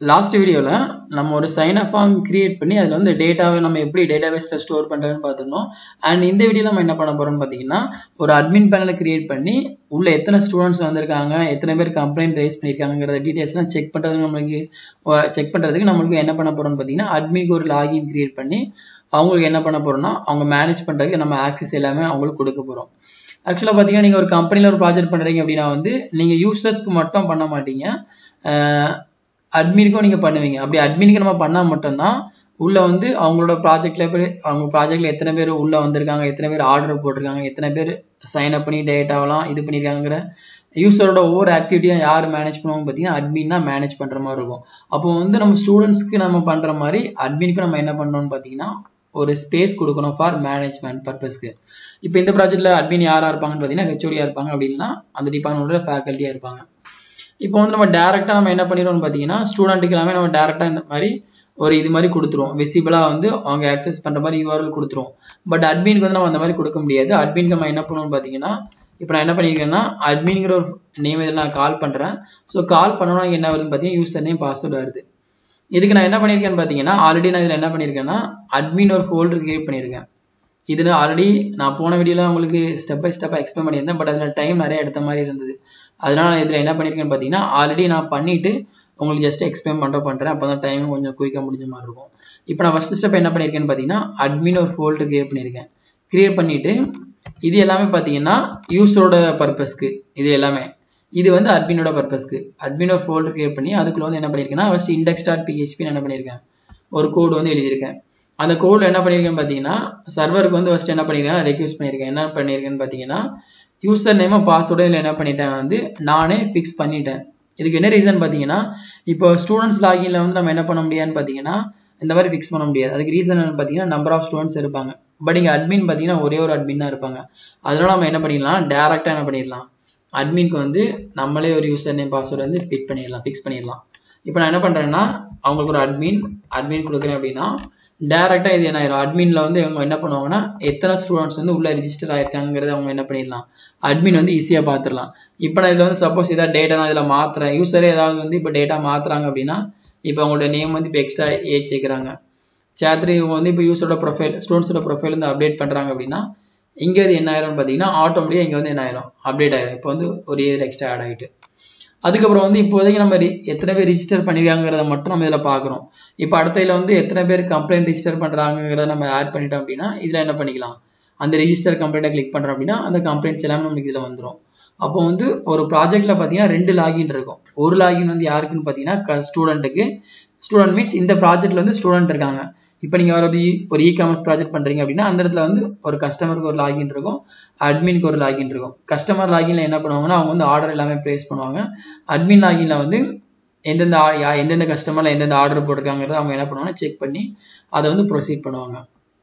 last வீடியோவில் நம்ம ஒரு சைன் அப் ஃபார்ம் கிரியேட் பண்ணி அதில் வந்து டேட்டாவை நம்ம எப்படி டேட்டாபேஸில் ஸ்டோர் பண்ணுறதுன்னு பார்த்துருந்தோம் அண்ட் இந்த வீடியோவில் நம்ம என்ன பண்ண போகிறோம்னு பார்த்தீங்கன்னா ஒரு அட்மின் பேனலை கிரியேட் பண்ணி உள்ள எத்தனை ஸ்டூடெண்ட்ஸ் வந்திருக்காங்க எத்தனை பேர் கம்ப்ளைண்ட் ரைஸ் பண்ணியிருக்காங்கிறத டீட்டெயில்ஸ்லாம் செக் பண்ணுறதுக்கு நம்மளுக்கு செக் பண்ணுறதுக்கு நம்மளுக்கு என்ன பண்ண போகிறோம்னு பார்த்தீங்கன்னா அட்மினுக்கு ஒரு லாகின் கிரியேட் பண்ணி அவங்களுக்கு என்ன பண்ண போகிறோம்னா அவங்க மேனேஜ் பண்ணுறதுக்கு நம்ம ஆக்சஸ் எல்லாமே அவங்களுக்கு கொடுக்க போகிறோம் ஆக்சுவலாக பார்த்தீங்கன்னா நீங்கள் ஒரு கம்பெனியில் ஒரு ப்ராஜெக்ட் பண்ணுறீங்க அப்படின்னா வந்து நீங்கள் யூசர்ஸ்க்கு மட்டும் பண்ண மாட்டீங்க அட்மினுக்கும் நீங்கள் பண்ணுவீங்க அப்படி அட்மினுக்கு நம்ம பண்ணால் மட்டும்தான் உள்ளே வந்து அவங்களோட ப்ராஜெக்டில் போய் அவங்க ப்ராஜெக்டில் எத்தனை பேர் உள்ளே வந்திருக்காங்க எத்தனை பேர் ஆர்டர் போட்டிருக்காங்க எத்தனை பேர் சைன் அப் பண்ணி டேட்டாவெல்லாம் இது பண்ணியிருக்காங்கிற யூஸரோட ஒவ்வொரு ஆக்டிவிட்டியும் யார் மேனேஜ் பண்ணுவாங்க பார்த்தீங்கன்னா அட்மின் தான் மேனேஜ் பண்ணுற மாதிரி இருக்கும் அப்போ வந்து நம்ம ஸ்டூடெண்ட்ஸ்க்கு நம்ம பண்ணுற மாதிரி அட்மினுக்கு நம்ம என்ன பண்ணணும்னு பார்த்தீங்கன்னா ஒரு ஸ்பேஸ் கொடுக்கணும் ஃபார் மேனேஜ்மெண்ட் பர்பஸ்க்கு இப்போ இந்த ப்ராஜெக்ட்டில் அட்மின் யாராக இருப்பாங்கன்னு பார்த்தீங்கன்னா ஹெச்ஓடியாக இருப்பாங்க அப்படின்னா அந்த டிபார்ட்மெண்ட்டோட ஃபேக்கல்ட்டியாக இருப்பாங்க இப்போ வந்து நம்ம டேரெக்டாக நம்ம என்ன பண்ணிடுவோம்னு பார்த்தீங்கன்னா ஸ்டூடெண்ட்டுக்கு எல்லாமே நம்ம டேரெக்டாக இந்த மாதிரி ஒரு இது மாதிரி கொடுத்துருவோம் விசிபிளாக வந்து அவங்க ஆக்சஸ் பண்ணுற மாதிரி யூஆர்எல் கொடுத்துருவோம் பட் அட்மினுக்கு வந்து நம்ம அந்த மாதிரி கொடுக்க முடியாது அட்மினுக்கு நம்ம என்ன பண்ணுவோம்னு பார்த்தீங்கன்னா இப்போ நான் என்ன பண்ணியிருக்கேன்னா அட்மின்ங்கிற ஒரு நேம் இதில் நான் கால் பண்ணுறேன் ஸோ கால் பண்ணோன்னா என்ன வருதுன்னு பார்த்தீங்கன்னா யூசர் நேம் பாஸ்வேர்டு வருது இதுக்கு நான் என்ன பண்ணியிருக்கேன்னு பார்த்தீங்கன்னா ஆல்ரெடி நான் இதில் என்ன பண்ணியிருக்கேன்னா அட்மின் ஒரு ஃபோல்டர் கிரியேட் பண்ணியிருக்கேன் இதில் ஆல்ரெடி நான் போன வீடியோவில் உங்களுக்கு ஸ்டெப் பை ஸ்டெப்பாக எக்ஸ்பிளைன் பண்ணியிருந்தேன் பட் அதில் டைம் நிறைய எடுத்த மாதிரி இருந்தது அதனால் நான் இதில் என்ன பண்ணியிருக்கேன்னு பார்த்தீங்கன்னா ஆல்ரெடி நான் பண்ணிவிட்டு உங்களுக்கு ஜஸ்ட் எக்ஸ்பிளைன் பண்ணுற பண்ணுறேன் அப்போ தான் டைம் கொஞ்சம் குயிக்காக முடிஞ்ச மாதிரி இருக்கும் இப்போ நான் ஃபஸ்ட் ஸ்டெப் என்ன பண்ணியிருக்கேன்னு பார்த்தீங்கன்னா அட்மின் ஒரு ஃபோல்டர் கிரியேட் பண்ணியிருக்கேன் கிரியேட் பண்ணிவிட்டு இது எல்லாமே பார்த்தீங்கன்னா யூஸரோட பர்பஸ்க்கு இது எல்லாமே இது வந்து அட்மினோட பர்பஸ்க்கு அட்மினோ ஃபோல்டர் கிரியேட் பண்ணி அதுக்குள்ள வந்து என்ன பண்ணியிருக்கேன்னா ஃபஸ்ட் இண்டெக்ஸ் டாட் பிஹெச்பி என்ன பண்ணியிருக்கேன் ஒரு கோடு வந்து எழுதியிருக்கேன் அந்த கோடில் என்ன பண்ணியிருக்கேன் பார்த்தீங்கன்னா சர்வருக்கு வந்து ஃபஸ்ட் என்ன பண்ணியிருக்கேன் ரெக்யூஸ் பண்ணியிருக்கேன் என்ன பண்ணியிருக்கேன்னு பார்த்தீங்கன்னா யூசர் நேமும் பாஸ்வேர்டும் இதில் என்ன பண்ணிட்டேன் வந்து நானே ஃபிக்ஸ் பண்ணிட்டேன் இதுக்கு என்ன ரீசன் பார்த்தீங்கன்னா இப்போ ஸ்டூடெண்ட்ஸ் லாகின்ல வந்து நம்ம என்ன பண்ண முடியாதுன்னு பார்த்தீங்கன்னா இந்த மாதிரி ஃபிக்ஸ் பண்ண முடியாது அதுக்கு ரீசன் என்ன பார்த்தீங்கன்னா நம்பர் ஆஃப் ஸ்டூடெண்ட்ஸ் இருப்பாங்க பட் இங்கே அட்மின் பார்த்தீங்கன்னா ஒரே ஒரு அட்மின் தான் இருப்பாங்க அதனால நம்ம என்ன பண்ணிடலாம் டேரெக்டாக என்ன பண்ணிடலாம் அட்மின்க்கு வந்து நம்மளே ஒரு யூசர் நேம் பாஸ்வேர்டு வந்து ஃபிட் பண்ணிடலாம் ஃபிக்ஸ் பண்ணிடலாம் இப்போ நான் என்ன பண்ணுறேன்னா அவங்களுக்கு ஒரு அட்மின் அட்மின் கொடுக்குறேன் அப்படின்னா டேரெக்டாக இது என்ன ஆயிரும் அட்மினில் வந்து அவங்க என்ன பண்ணுவாங்கன்னா எத்தனை ஸ்டூடெண்ட்ஸ் வந்து உள்ளே ரிஜிஸ்டர் ஆயிருக்காங்கிறத அவங்க என்ன பண்ணிடலாம் அட்மின் வந்து ஈஸியாக பார்த்துடலாம் இப்போ நான் இதில் வந்து சப்போஸ் ஏதாவது டேட்டா நான் இதில் மாற்றுறேன் யூசரே ஏதாவது வந்து இப்போ டேட்டா மாற்றுறாங்க அப்படின்னா இப்போ அவங்களோட நேம் வந்து இப்போ எக்ஸ்ட்ரா ஏஜ் சேர்க்குறாங்க சேத்ரி இவங்க வந்து இப்போ யூஸரோட ப்ரொஃபைல் ஸ்டூடெண்ட்ஸோட ப்ரொஃபைல் வந்து அப்டேட் பண்ணுறாங்க அப்படின்னா இங்கே அது என்ன ஆயிரும்னு பார்த்தீங்கன்னா ஆட்டோமேட்டிக்காக இங்கே வந்து என்ன ஆயிரும் அப்டேட் ஆயிரும் இப்போ வந்து ஒரு இயர் எக்ஸ்ட்ரா ஆட் ஆகிட்டு அதுக்கப்புறம் வந்து இப்போதைக்கு நம்ம எத்தனை பேர் ரிஜிஸ்டர் பண்ணிருக்காங்கிறத மட்டும் நம்ம இதில் பார்க்குறோம் இப்போ அடுத்ததில் வந்து எத்தனை பேர் கம்ப்ளைண்ட் ரிஜிஸ்டர் பண்ணுறாங்கிறத நம்ம ஆட் பண்ணிட்டோம் அப்படின்னா இதில் என்ன பண்ணிக்கலாம் அந்த ரிஜிஸ்டர் கம்ப்ளைண்ட்டை கிளிக் பண்ணுறோம் அப்படின்னா அந்த கம்ப்ளைண்ட்ஸ் எல்லாமே நமக்கு இதில் வந்துடும் அப்போ வந்து ஒரு ப்ராஜெக்ட்டில் பார்த்தீங்கன்னா ரெண்டு லாகின் இருக்கும் ஒரு லாகின் வந்து யாருக்குன்னு பார்த்தீங்கன்னா ஸ்டூடெண்ட்டுக்கு ஸ்டூடெண்ட் மீன்ஸ் இந்த ப்ராஜெக்ட்டில் வந்து ஸ்டூடெண்ட் இருக்காங்க இப்போ நீங்கள் ஒரு ஒரு இ காமர்ஸ் ப்ராஜெக்ட் பண்ணுறீங்க அப்படின்னா அந்த இடத்துல வந்து ஒரு கஸ்டமருக்கு ஒரு லாகின் இருக்கும் அட்மினுக்கு ஒரு லாகின் இருக்கும் கஸ்டமர் லாகின்ல என்ன பண்ணுவாங்கன்னா அவங்க வந்து ஆர்டர் எல்லாமே ப்ளேஸ் பண்ணுவாங்க அட்மின் லாகின்ல வந்து எந்தெந்த எந்தெந்த கஸ்டமரில் எந்தெந்த ஆர்டர் போட்டிருக்காங்கிறத அவங்க என்ன பண்ணுவாங்கன்னா செக் பண்ணி அதை வந்து ப்ரொசீட் பண்ணுவாங்க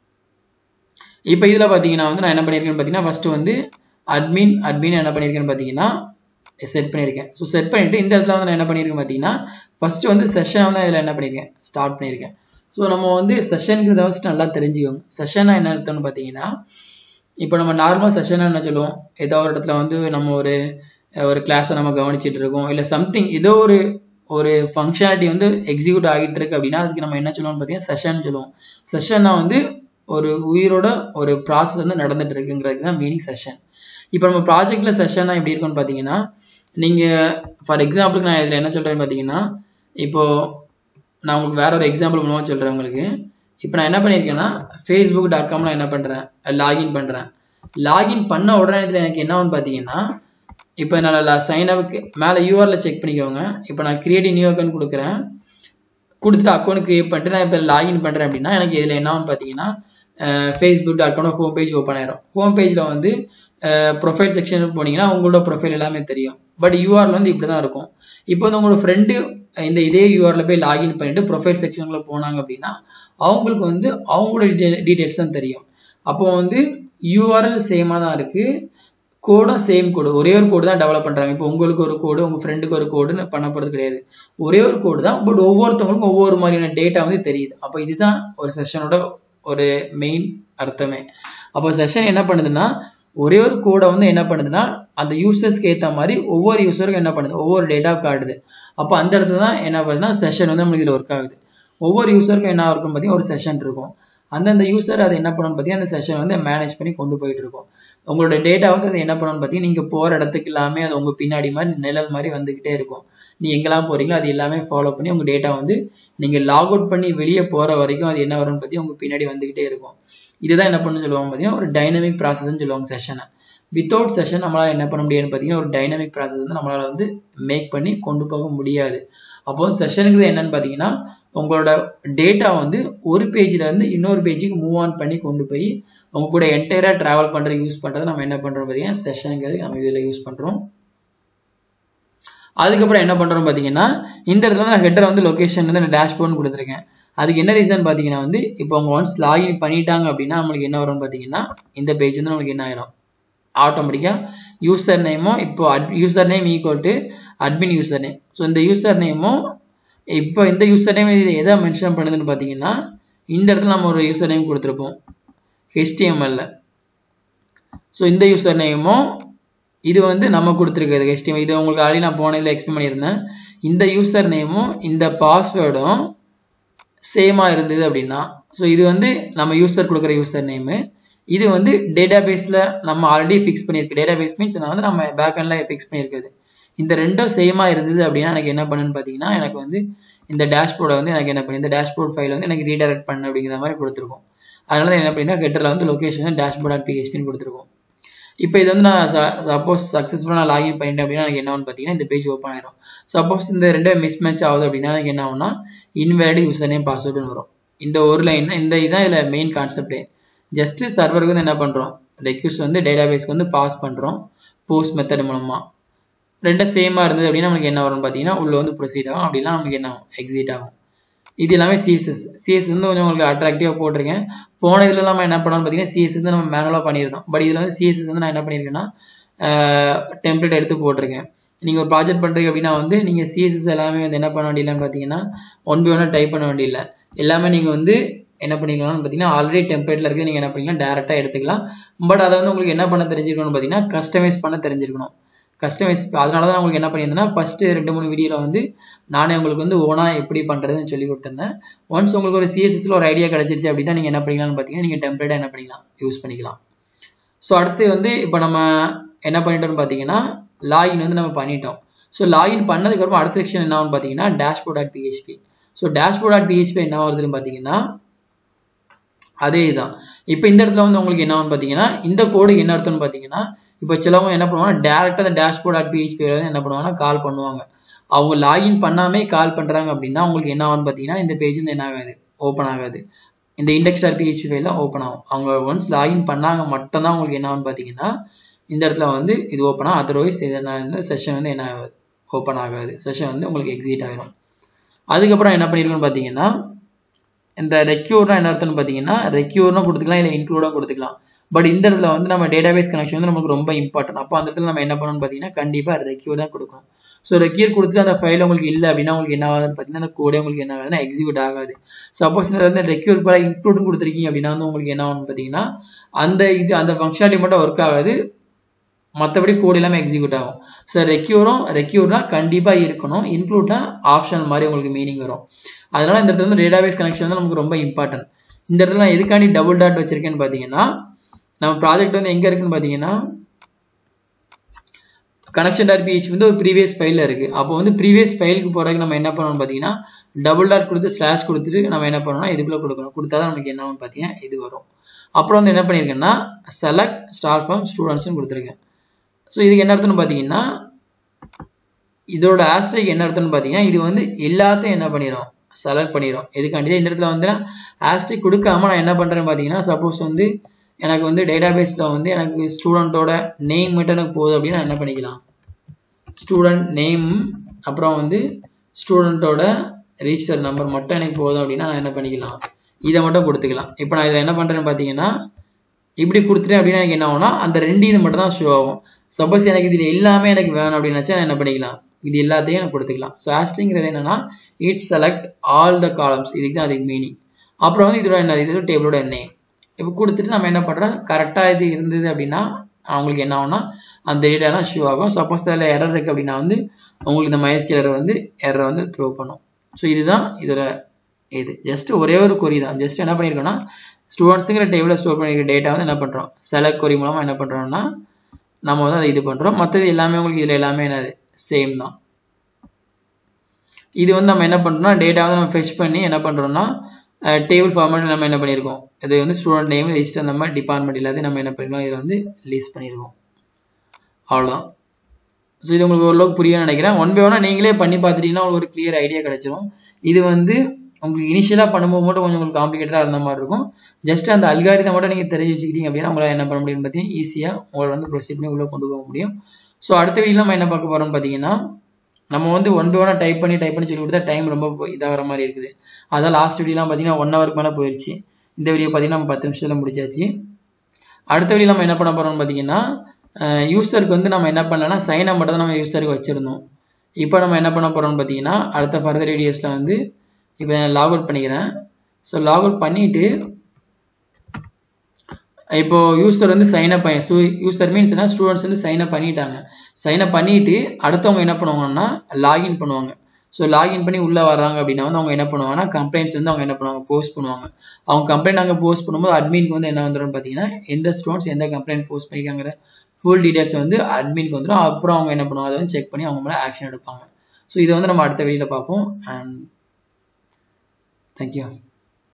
இப்போ இதில் பார்த்தீங்கன்னா வந்து நான் என்ன பண்ணியிருக்கேன்னு பார்த்தீங்கன்னா ஃபஸ்ட்டு வந்து அட்மின் அட்மின் என்ன பண்ணியிருக்கேன்னு பார்த்தீங்கன்னா செட் பண்ணியிருக்கேன் ஸோ செட் பண்ணிவிட்டு இந்த இடத்துல வந்து நான் என்ன பண்ணியிருக்கேன் பார்த்தீங்கன்னா ஃபஸ்ட்டு வந்து செஷன் வந்து இதில் என்ன பண்ணியிருக்கேன் ஸ்டார்ட் பண்ணியிருக்கேன் ஸோ நம்ம வந்து செஷனுங்கிறத ஃபஸ்ட்டு நல்லா தெரிஞ்சுக்கோங்க செஷனா என்ன அர்த்தம்னு பார்த்தீங்கன்னா இப்போ நம்ம நார்மலாக செஷனா என்ன சொல்லுவோம் ஏதோ ஒரு இடத்துல வந்து நம்ம ஒரு ஒரு கிளாஸை நம்ம கவனிச்சிட்டு இருக்கோம் இல்லை சம்திங் ஏதோ ஒரு ஒரு ஃபங்க்ஷனாலிட்டி வந்து எக்ஸிக்யூட் ஆகிட்டு இருக்கு அப்படின்னா அதுக்கு நம்ம என்ன சொல்லுவோம்னு பார்த்தீங்கன்னா செஷன் சொல்லுவோம் செஷன்னா வந்து ஒரு உயிரோட ஒரு ப்ராசஸ் வந்து நடந்துட்டு இருக்குங்கிறது தான் மீனிங் செஷன் இப்போ நம்ம ப்ராஜெக்டில் செஷன்னா எப்படி இருக்கும்னு பார்த்தீங்கன்னா நீங்கள் ஃபார் எக்ஸாம்பிளுக்கு நான் இதில் என்ன சொல்கிறேன்னு பார்த்தீங்கன்னா இப்போது நான் உங்களுக்கு வேற ஒரு எக்ஸாம்பிள் மூலமாக சொல்கிறேன் உங்களுக்கு இப்போ நான் என்ன பண்ணியிருக்கேன்னா ஃபேஸ்புக் டாட் காமில் என்ன பண்ணுறேன் லாகின் பண்ணுறேன் லாகின் பண்ண உடனே இதில் எனக்கு என்ன ஆகுன்னு பார்த்தீங்கன்னா இப்போ நான் சைன் அப்புக்கு மேலே யூஆரில் செக் பண்ணிக்கோங்க இப்போ நான் கிரியேட் நியூ அக்கௌண்ட் கொடுக்குறேன் கொடுத்துட்டு அக்கௌண்ட் கிரியேட் பண்ணிட்டு நான் இப்போ லாகின் பண்ணுறேன் அப்படின்னா எனக்கு இதில் என்ன ஆகுன்னு பார்த்தீங்கன்னா Facebook dot com home page open ஆயிரும் ஹோம் பேஜில் வந்து ப்ரொஃபைல் செக்ஷன் போனீங்கன்னா உங்களோட ப்ரொஃபைல் எல்லாமே தெரியும் பட் யூஆரில் வந்து இப்படி தான் இருக்கும் இப்போ வந்து உங்களோட ஃப்ரெண்டு இந்த இதே யூஆரில் போய் லாகின் பண்ணிட்டு ப்ரொஃபைல் செக்ஷனில் போனாங்க அப்படின்னா அவங்களுக்கு வந்து அவங்களோட டீட்டெயில்ஸ் தான் தெரியும் அப்போ வந்து யூஆர்எல் சேமாக தான் இருக்குது கோடும் சேம் கோடு ஒரே ஒரு கோடு தான் டெவலப் பண்ணுறாங்க இப்போ உங்களுக்கு ஒரு கோடு உங்கள் ஃப்ரெண்டுக்கு ஒரு கோடுன்னு பண்ண போகிறது கிடையாது ஒரே ஒரு கோடு தான் பட் ஒவ்வொருத்தவங்களுக்கும் ஒவ்வொரு மாதிரியான டேட்டா வந்து தெரியுது அப்போ இதுதான் ஒரு செஷனோட ஒரு மெயின் அர்த்தமே அப்போ செஷன் என்ன பண்ணுதுன்னா ஒரே ஒரு கோடை வந்து என்ன பண்ணுதுன்னா அந்த யூசர்ஸ்க்கு ஏற்ற மாதிரி ஒவ்வொரு யூசருக்கும் என்ன பண்ணுது ஒவ்வொரு டேட்டா காட்டுது அப்போ அந்த இடத்துல தான் என்ன பண்ணுதுன்னா செஷன் வந்து நம்மளுக்கு இதில் ஒர்க் ஆகுது ஒவ்வொரு யூசருக்கும் என்ன இருக்கும் பார்த்தீங்கன்னா ஒரு செஷன் இருக்கும் அந்தந்த யூசர் அதை என்ன பண்ணணும்னு பார்த்தீங்கன்னா அந்த செஷன் வந்து மேனேஜ் பண்ணி கொண்டு போயிட்டு இருக்கும் உங்களோட டேட்டா வந்து அது என்ன பண்ணணும்னு பார்த்தீங்கன்னா நீங்கள் போகிற இடத்துக்கு எல்லாமே அது உங்கள் பின்னாடி மாதிரி நிழல் மாதிரி வந்துக்கிட்டே இருக்கும் நீ எங்கெல்லாம் போகிறீங்களோ அது எல்லாமே ஃபாலோ பண்ணி உங்கள் டேட்டா வந்து நீங்கள் லாக் அவுட் பண்ணி வெளியே போகிற வரைக்கும் அது என்ன வரும்னு பற்றி உங்கள் பின்னாடி வந்துக்கிட்டே இருக்கும் இதுதான் என்ன பண்ணணும்னு சொல்லுவாங்க பார்த்தீங்கன்னா ஒரு டைனமிக் ப்ராசஸ்ன்னு சொல்லுவாங்க செஷனை வித்தவுட் செஷன் நம்மளால் என்ன பண்ண முடியாதுன்னு பார்த்தீங்கன்னா ஒரு டைனமிக் ப்ராசஸ் வந்து நம்மளால் வந்து மேக் பண்ணி கொண்டு போக முடியாது அப்போ செஷனுங்கிறது என்னன்னு பார்த்தீங்கன்னா உங்களோட டேட்டா வந்து ஒரு பேஜ்ல இருந்து இன்னொரு பேஜுக்கு மூவ் ஆன் பண்ணி கொண்டு போய் உங்க கூட என்டையரா டிராவல் பண்ற யூஸ் பண்றது நம்ம என்ன பண்றோம் பார்த்தீங்கன்னா செஷனுங்கிறது நம்ம இதில் யூஸ் பண்றோம் அதுக்கப்புறம் என்ன பண்றோம் பார்த்தீங்கன்னா இந்த இடத்துல நான் ஹெட்டர் வந்து லொகேஷன் வந்து நான் டேஷ்போர்ட்னு கொடுத்துருக்கேன் அதுக்கு என்ன ரீசன் பார்த்தீங்கன்னா வந்து இப்போ அவங்க ஒன்ஸ் லாகின் பண்ணிட்டாங்க அப்படின்னா நம்மளுக்கு என்ன வரும்னு பார்த்தீங்கன்னா இந்த பேஜ் வந்து நம்மளுக்கு என்ன ஆயிரும் ஆட்டோமேட்டிக்காக யூசர் நேமும் இப்போ user name equal to admin user name so இந்த யூசர் நேமும் இப்போ இந்த யூசர் நேம் இது எதை மென்ஷன் பண்ணுதுன்னு பார்த்தீங்கன்னா இந்த இடத்துல நம்ம ஒரு யூசர் நேம் கொடுத்துருப்போம் ஹெச்டிஎம்எல்ல ஸோ இந்த யூசர் நேமும் இது வந்து நம்ம கொடுத்துருக்குது ஹெச்டிஎம் இது உங்களுக்கு ஆல்ரெடி நான் போன இதில் எக்ஸ்பிளைன் பண்ணியிருந்தேன் இந்த யூசர் நேமும் இந்த பாஸ்வேர்டும் சேமாக இருந்தது அப்படின்னா ஸோ இது வந்து நம்ம யூசர் கொடுக்குற யூசர் நேமு இது வந்து டேட்டா பேஸில் நம்ம ஆல்ரெடி ஃபிக்ஸ் பண்ணியிருக்கு டேட்டா பேஸ் மீன்ஸ் நான் வந்து நம்ம பேக் எண்டில் ஃபிக்ஸ் பண்ணியிருக்குது இந்த ரெண்டும் சேமாக இருந்தது அப்படின்னா எனக்கு என்ன பண்ணுன்னு பார்த்தீங்கன்னா எனக்கு வந்து இந்த டேஷ்போர்டை வந்து எனக்கு என்ன பண்ணி இந்த டேஷ்போர்ட் ஃபைல் வந்து எனக்கு ரீடைரக்ட் பண்ணு அப்படிங்கிற மாதிரி கொடுத்துருக்கோம் அதனால என்ன பண்ணினா கெட்டரில் வந்து லொக்கேஷன் டேஷ்போர்ட் டாட் பிஹெச்பின்னு கொடுத்துருக்கோம் இப்போ இது வந்து நான் சப்போஸ் சக்ஸஸ்ஃபுல்லாக நான் லாகின் பண்ணிட்டேன் அப்படின்னா எனக்கு என்ன ஆகும் பார்த்தீங்கன்னா இந்த பேஜ் ஓப்பன் ஆயிரும் சப்போஸ் இந்த ரெண்டு மிஸ் மேட்ச் ஆகுது அப்படின்னா எனக்கு என்ன ஆகும்னா இன்வேலிட் யூசர் நேம் பாஸ்வேர்டுன்னு வரும் இந்த ஒரு லைன் இந்த இதுதான் இதில் மெயின் கான்செப்டே ஜஸ்ட் சர்வருக்கு வந்து என்ன பண்ணுறோம் ரெக்யூஸ்ட் வந்து டேட்டாபேஸ்க்கு வந்து பாஸ் பண்ணுறோம் போஸ்ட் மெத்தட் மூலமாக ரெண்டும் சேமாக இருந்தது அப்படின்னா நமக்கு என்ன வரும்னு பார்த்தீங்கன்னா உள்ள வந்து ப்ரொசீட் ஆகும் அப்படின்னா நமக்கு என்ன ஆகும் எக்ஸிட் ஆகும் இது எல்லாமே சிஎஸ்எஸ் சிஎஸ் வந்து கொஞ்சம் உங்களுக்கு அட்ராக்டிவாக போட்டிருக்கேன் போன இதில் நம்ம என்ன பண்ணோம்னு பார்த்தீங்கன்னா சிஎஸ் வந்து நம்ம மேனுவலாக பண்ணியிருந்தோம் பட் இதில் வந்து சிஎஸ்எஸ் வந்து நான் என்ன பண்ணியிருக்கேன்னா டெம்ப்ளேட் எடுத்து போட்டிருக்கேன் நீங்கள் ஒரு ப்ராஜெக்ட் பண்ணுறீங்க அப்படின்னா வந்து நீங்கள் சிஎஸ்எஸ் எல்லாமே வந்து என்ன பண்ண வேண்டியலன்னு பார்த்தீங்கன்னா ஒன் பை ஒன்னாக டைப் பண்ண வேண்டியதில்லை எல்லாமே நீங்கள் வந்து என்ன பண்ணிக்கலாம்னு பார்த்தீங்கன்னா ஆல்ரெடி டெம்ப்ளேட்டில் இருக்குது நீங்கள் என்ன பண்ணிக்கலாம் டேரெக்டாக எடுத்துக்கலாம் பட் அதை வந்து உங்களுக்கு என்ன பண்ண தெரிஞ்சிருக்கணும்னு பார்த்தீங்கன்னா கஸ்டமைஸ் பண்ண தெரிஞ்சிருக்கணும் கஸ்டமைஸ் அதனால தான் உங்களுக்கு என்ன பண்ணியிருந்தேன்னா ஃபஸ்ட்டு ரெண்டு மூணு வீடியோவில் வந்து நானே உங்களுக்கு வந்து ஓனாக எப்படி பண்ணுறதுன்னு சொல்லி கொடுத்துருந்தேன் ஒன்ஸ் உங்களுக்கு ஒரு சிஎஸ்எஸ்ல ஒரு ஐடியா கிடச்சிருச்சு அப்படின்னா நீங்கள் என்ன பண்ணிக்கலாம்னு பார்த்தீங்கன்னா நீங்கள் டெம்ப்ளேட்டாக என்ன பண்ணிக்கலாம் யூஸ் பண்ணிக்கலாம் ஸோ அடுத்து வந்து இப்போ நம்ம என்ன பண்ணிட்டோம்னு பார்த்தீங்கன்னா லாகின் வந்து நம்ம பண்ணிட்டோம் ஸோ லாகின் பண்ணதுக்கப்புறம் அடுத்த செக்ஷன் என்ன ஆகும்னு பார்த்தீங்கன்னா dashboard dot PHP so dashboard dot PHP என்ன வருதுன்னு பார்த்தீங்கன்னா அதே தான் இப்போ இந்த இடத்துல வந்து உங்களுக்கு என்ன ஆகும் பார்த்தீங்கன்னா இந்த கோடு என்ன அர்த்தம்னு பார்த்தீங்கன்னா இப்போ சிலவங்க என்ன பண்ணுவாங்கன்னா டேரெக்டாக அந்த டேஷ்போர்ட் டாட் பிஹெச்பி என்ன பண்ணுவாங்கன்னா கால் பண்ணுவாங்க அவங்க லாகின் பண்ணாமே கால் பண்ணுறாங்க அப்படின்னா உங்களுக்கு என்ன ஆகும்னு பார்த்தீங்கன்னா இந்த பேஜ் வந்து என்ன ஆகாது ஓப்பன் ஆகாது இந்த இண்டெக்ஸ் டாட் பிஹெச்பி ஃபைல் தான் ஓப்பன் ஆகும் அவங்க ஒன்ஸ் லாகின் பண்ணாங்க மட்டும்தான் உங்களுக்கு என்ன ஆகும்னு பார்த்தீங்கன்னா இந்த இடத்துல வந்து இது ஓப்பன் ஆகும் அதர்வைஸ் இது என்ன இந்த செஷன் வந்து என்ன ஆகாது ஓப்பன் ஆகாது செஷன் வந்து உங்களுக்கு எக்ஸிட் ஆகிரும் அதுக்கப்புறம் என்ன பண்ணிருக்கோம்னு பார்த்தீங்கன்னா இந்த ரெக்யூர்னா என்ன அர்த்தம்னு பார்த்தீங்கன்னா ரெக்யூர்னா கொடுத்துக்கலாம் இல்லை இன்க்ளூடாக கொடுத்துக்கலாம் பட் இந்த இடத்துல வந்து நம்ம டேட்டாபேஸ் கனெக்ஷன் வந்து நமக்கு ரொம்ப இம்பார்ட்டன்ட் அப்போ அந்த இடத்துல நம்ம என்ன பண்ணணும்னு பார்த்தீங்கன்னா கண்டிப்பாக ரெக்யூர் தான் கொடுக்கணும் ஸோ ரெக்யூர் கொடுத்துட்டு அந்த ஃபைல் உங்களுக்கு இல்லை அப்படின்னா உங்களுக்கு என்ன ஆகுதுன்னு பார்த்தீங்கன்னா அந்த கோடே உங்களுக்கு என்ன ஆகுதுன்னா எக்ஸிக்யூட் ஆகாது சப்போஸ் இந்த வந்து ரெக்யூர் போல இன்க்ளூட் கொடுத்துருக்கீங்க அப்படின்னா வந்து உங்களுக்கு என்ன ஆகும்னு பார்த்தீங்கன்னா அந்த இது அந்த ஃபங்க்ஷனாலிட்டி மட்டும் ஒர்க் ஆகாது மற்றபடி கோடு எல்லாமே எக்ஸிக்யூட் ஆகும் ஸோ ரெக்யூரும் ரெக்யூர்னா கண்டிப்பாக இருக்கணும் இன்க்ளூட்னா ஆப்ஷனல் மாதிரி உங்களுக்கு மீனிங் வரும் அதனால இந்த இடத்துல வந்து டேட்டாபேஸ் கனெக்ஷன் வந்து நமக்கு ரொம்ப இம்பார்ட்டன்ட் இந்த இடத்துல நான் எதுக்காண்டி டபுள் டாட் வச்சிருக்கேன்னு பார்த்தீங்கன்னா நம்ம ப்ராஜெக்ட் வந்து எங்கே இருக்குன்னு பார்த்தீங்கன்னா கனெக்ஷன் டாட் பிஹெச் வந்து ஒரு ப்ரீவியஸ் ஃபைலில் இருக்குது அப்போ வந்து ப்ரீவியஸ் ஃபைலுக்கு போகிறதுக்கு நம்ம என்ன பண்ணணும்னு பார்த்தீங்கன்னா டபுள் டாட் கொடுத்து ஸ்லாஷ் கொடுத்துட்டு நம்ம என்ன பண்ணணும்னா இதுக்குள்ளே கொடுக்கணும் கொடுத்தா தான் நமக்கு என்ன ஆகும் பார்த்தீங்கன்னா இது வரும் அப்புறம் வந்து என்ன பண்ணியிருக்கேன்னா செலக்ட் ஸ்டார் ஃப்ரம் ஸ்டூடெண்ட்ஸ்னு கொடுத்துருக்கேன் ஸோ இதுக்கு என்ன அர்த்தம்னு பார்த்தீங்கன்னா இதோட ஆஸ்ட்ரிக் என்ன அர்த்தம்னு பார்த்தீங்கன்னா இது வந்து எல்லாத்தையும் என்ன பண்ணிடும் செலக்ட் பண்ணிடும் எதுக்காண்டி இந்த இடத்துல வந்து ஆஸ்ட்ரிக் கொடுக்காம நான் என்ன பண்ணுறேன்னு பார்த்தீங்கன்னா சப்போஸ் வந்து எனக்கு வந்து டேட்டாபேஸில் வந்து எனக்கு ஸ்டூடெண்ட்டோட நேம் மட்டும் எனக்கு போகுது அப்படின்னு நான் என்ன பண்ணிக்கலாம் ஸ்டூடெண்ட் நேம் அப்புறம் வந்து ஸ்டூடெண்ட்டோட ரிஜிஸ்டர் நம்பர் மட்டும் எனக்கு போதும் அப்படின்னா நான் என்ன பண்ணிக்கலாம் இதை மட்டும் கொடுத்துக்கலாம் இப்போ நான் இதில் என்ன பண்ணுறேன்னு பார்த்தீங்கன்னா இப்படி கொடுத்துட்டேன் அப்படின்னா எனக்கு என்ன ஆகும்னா அந்த ரெண்டு இது மட்டும் தான் ஷோ ஆகும் சப்போஸ் எனக்கு இதில் எல்லாமே எனக்கு வேணும் அப்படின்னு நான் என்ன பண்ணிக்கலாம் இது எல்லாத்தையும் எனக்கு கொடுத்துக்கலாம் ஸோ ஆஸ்டிங்கிறது என்னன்னா it select all the columns இதுக்கு தான் அதுக்கு மீனிங் அப்புறம் வந்து இதோட என்ன இதோட டேபிளோட நேம் இப்போ கொடுத்துட்டு நம்ம என்ன பண்ணுறோம் கரெக்டாக இது இருந்தது அப்படின்னா அவங்களுக்கு என்ன ஆகும்னா அந்த டேட்டாலாம் ஷூ ஆகும் சப்போஸ் அதில் எரர் இருக்குது அப்படின்னா வந்து உங்களுக்கு இந்த MySQL error வந்து எரர் வந்து த்ரோ பண்ணும் ஸோ இதுதான் இதோட இது ஜஸ்ட் ஒரே ஒரு கொரி தான் ஜஸ்ட் என்ன பண்ணியிருக்கோம்னா ஸ்டூடெண்ட்ஸுங்கிற டேபிளில் ஸ்டோர் பண்ணியிருக்க டேட்டா வந்து என்ன பண்ணுறோம் செலக்ட் கொரி மூலமாக என்ன பண்ணுறோம்னா நம்ம வந்து அதை இது பண்ணுறோம் மற்றது எல்லாமே உங்களுக்கு இதில் எல்லாமே என்னது சேம் தான் இது வந்து நம்ம என்ன பண்ணுறோம்னா டேட்டா வந்து நம்ம ஃபெச் பண்ணி என்ன பண்ணுறோம்னா டேபிள் ஃபார்மேட் நம்ம என்ன பண்ணியிருக்கோம் இது வந்து ஸ்டூடெண்ட் நேம் லிஸ்ட் அந்த மாதிரி டிபார்ட்மெண்ட் எல்லாத்தையும் நம்ம என்ன பண்ணிருக்கோம் இதில் வந்து லிஸ்ட் பண்ணியிருக்கோம் அவ்வளோதான் ஸோ இது உங்களுக்கு ஓரளவுக்கு புரியும் நினைக்கிறேன் ஒன் பை ஒன்னாக நீங்களே பண்ணி பார்த்துட்டீங்கன்னா உங்களுக்கு ஒரு கிளியர் ஐடியா கிடைச்சிரும் இது வந்து உங்களுக்கு இனிஷியலாக பண்ணும்போது மட்டும் கொஞ்சம் உங்களுக்கு காம்ப்ளிகேட்டடாக இருந்த மாதிரி இருக்கும் ஜஸ்ட் அந்த அல்காரிதம் மட்டும் நீங்கள் தெரிஞ்சு வச்சுக்கிட்டீங்க அப்படின்னா உங்களால் என்ன பண்ண முடியும்னு பார்த்தீங்கன்னா ஈஸியாக உங்களை வந்து ப்ரொசீட் பண்ணி உள்ளே கொண்டு போக முடியும் ஸோ அடுத்த வீடியோ நம்ம என்ன பார்க்க போகிறோம்னு பார்த்தீங்கன்னா நம்ம வந்து ஒன் பை ஒன்னாக டைப் பண்ணி டைப் பண்ணி சொல்லி கொடுத்தா டைம் ரொம்ப இதாகிற மாதிரி இருக்குது அதான் லாஸ்ட் வீடியோலாம் பார்த்தீங்கன்னா ஒன் ஹவருக்கு மேலே போயிடுச்சு இந்த வீடியோ பார்த்தீங்கன்னா நம்ம பத்து நிமிஷத்தில் முடிச்சாச்சு அடுத்த வீடியோ நம்ம என்ன பண்ண போகிறோம்னு பார்த்தீங்கன்னா யூசருக்கு வந்து நம்ம என்ன பண்ணலன்னா சைனை மட்டும் தான் நம்ம யூசருக்கு வச்சுருந்தோம் இப்போ நம்ம என்ன பண்ண போகிறோம்னு பார்த்தீங்கன்னா அடுத்த ஃபர்தர் வீடியோஸில் வந்து இப்போ நான் லாக் அவுட் பண்ணிக்கிறேன் ஸோ லாக் அவுட் பண்ணிவிட்டு இப்போ யூசர் வந்து சைன் அப் பண்ணி ஸோ யூசர் மீன்ஸ் என்ன ஸ்டூடெண்ட்ஸ் வந்து சைன் அப் பண்ணிட்டாங்க சைன் அப் பண்ணிட்டு அடுத்தவங்க என்ன பண்ணுவாங்கன்னா லாகின் பண்ணுவாங்க ஸோ லாகின் பண்ணி உள்ளே வர்றாங்க அப்படின்னா வந்து அவங்க என்ன பண்ணுவாங்கன்னா கம்ப்ளைண்ட்ஸ் வந்து அவங்க என்ன பண்ணுவாங்க போஸ்ட் பண்ணுவாங்க அவங்க கம்ப்ளைண்ட் அங்கே போஸ்ட் பண்ணும்போது அட்மினுக்கு வந்து என்ன வந்துடும் பார்த்தீங்கன்னா எந்த ஸ்டூடெண்ட்ஸ் எந்த கம்ப்ளைண்ட் போஸ்ட் பண்ணிக்காங்கிற ஃபுல் டீடைல்ஸ் வந்து அட்மினுக்கு வந்துடும் அப்புறம் அவங்க என்ன பண்ணுவாங்க அதை வந்து செக் பண்ணி அவங்க மேலே ஆக்ஷன் எடுப்பாங்க ஸோ இதை வந்து நம்ம அடுத்த வீடியோவில் பார்ப்போம் அண்ட் தேங்க்யூ